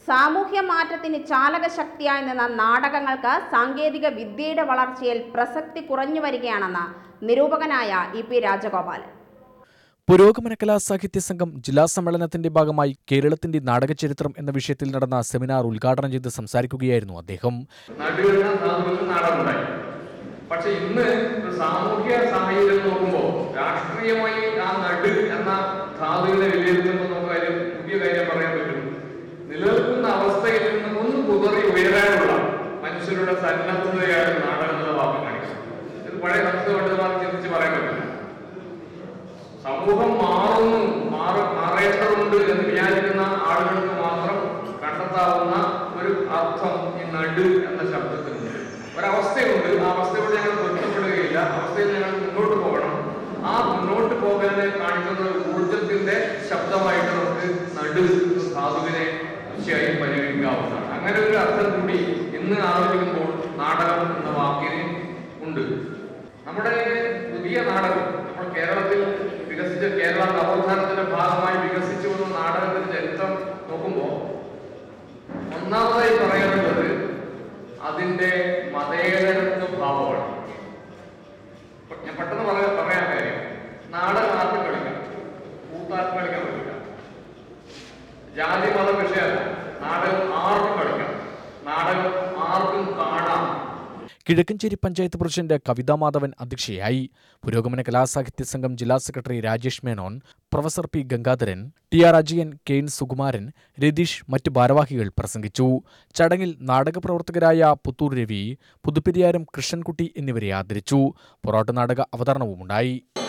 സാമൂഹ്യ മാറ്റത്തിന് ചാലകശക്തിയായി നിന്ന നാടകങ്ങൾക്ക് സാങ്കേതിക വിദ്യയുടെ വളർച്ചയിൽ പ്രസക്തി കുറഞ്ഞു വരികയാണെന്ന് നിരൂപകനായ ഇ പി രാജഗോപാലൻ പുരോഗമന കലാ സാഹിത്യ സംഘം ജില്ലാ സമ്മേളനത്തിന്റെ ഭാഗമായി കേരളത്തിന്റെ നാടകചരിത്രം എന്ന വിഷയത്തിൽ നടന്ന സെമിനാർ ഉദ്ഘാടനം ചെയ്ത് സംസാരിക്കുകയായിരുന്നു അദ്ദേഹം നടുവെന്ന ധാതുവിൽ നാടകമുണ്ടായി പക്ഷെ ഇന്ന് ഒരു സാമൂഹ്യ സാഹചര്യം നോക്കുമ്പോൾ രാഷ്ട്രീയമായി ആ നടു എന്ന ധാതുവിനെ വിലയിരുത്തുമ്പോൾ നമുക്ക് കാര്യം പുതിയ കാര്യം പറയാൻ പറ്റും നിലനിൽക്കുന്ന അവസ്ഥയിൽ നിന്ന് ഒന്ന് കുതറി ഉയരാനുള്ള മനുഷ്യരുടെ സന്നദ്ധതയാണ് നാടകം എന്ന വാക്ക് കാണിക്കുന്നത് ഇത് പഴയ സംസ്കൃത പണ്ഡിതന്മാർക്ക് ചിന്തിച്ച് പറയാൻ പറ്റില്ല സമൂഹം മാറുന്നു മാറ മാറേണ്ടതുണ്ട് എന്ന് വിചാരിക്കുന്ന ആളുകൾക്ക് മാത്രം കണ്ടെത്താവുന്ന ഒരു അർത്ഥം ഈ നടു എന്ന ശബ്ദത്തിനുണ്ട് ഒരവസ്ഥയുണ്ട് ആ അവസ്ഥയോട് ഞങ്ങൾ പൊരുത്തപ്പെടുകയില്ല അവസ്ഥയിൽ ഞങ്ങൾ മുന്നോട്ട് പോകണം ആ മുന്നോട്ട് പോകാനെ കാണിക്കുന്ന ഒരു ഊർജത്തിന്റെ ശബ്ദമായിട്ട് നമുക്ക് നടു എന്ന ധാതുവിനെ തീർച്ചയായും പരിഗണിക്കാവുന്നതാണ് അങ്ങനെ ഒരു അർത്ഥം കൂടി ഇന്ന് ആലോചിക്കുമ്പോൾ നാടകം എന്ന വാക്കിന് ഉണ്ട് നമ്മുടെ പുതിയ നാടകം നമ്മൾ കേരളത്തിൽ വികസിച്ച കേരള നവോത്ഥാനത്തിന്റെ ഭാഗമായി വികസിച്ചു വന്ന നാടകത്തിന്റെ ചരിത്രം നോക്കുമ്പോൾ ഒന്നാമതായി പറയാനുള്ളത് അതിന്റെ മതേതരത്വ ഭാവമാണ് ഇപ്പൊ ഞാൻ പെട്ടെന്ന് പറയാ പറയാൻ കാര്യം നാടകം ആർക്കും കളിക്കാം കൂട്ടാർക്കും കളിക്കാൻ പറ്റില്ല ജാതി മത വിഷയമല്ല നാടകം ആർക്കും കളിക്കാം നാടകം ആർക്കും കാണാം കിഴക്കഞ്ചേരി പഞ്ചായത്ത് പ്രസിഡന്റ് കവിതാ മാധവൻ അധ്യക്ഷയായി പുരോഗമന കലാസാഹിത്യ സംഘം ജില്ലാ secretary Rajesh Menon professor P Gangadharan T R Ajayan K N Sukumaran Ratheesh മറ്റ് ഭാരവാഹികൾ പ്രസംഗിച്ചു ചടങ്ങിൽ നാടക പ്രവർത്തകരായ പുത്തൂർ രവി പുതുപ്പെരിയാരം കൃഷ്ണൻകുട്ടി എന്നിവരെ ആദരിച്ചു പൊറോട്ട നാടക അവതരണവുമുണ്ടായി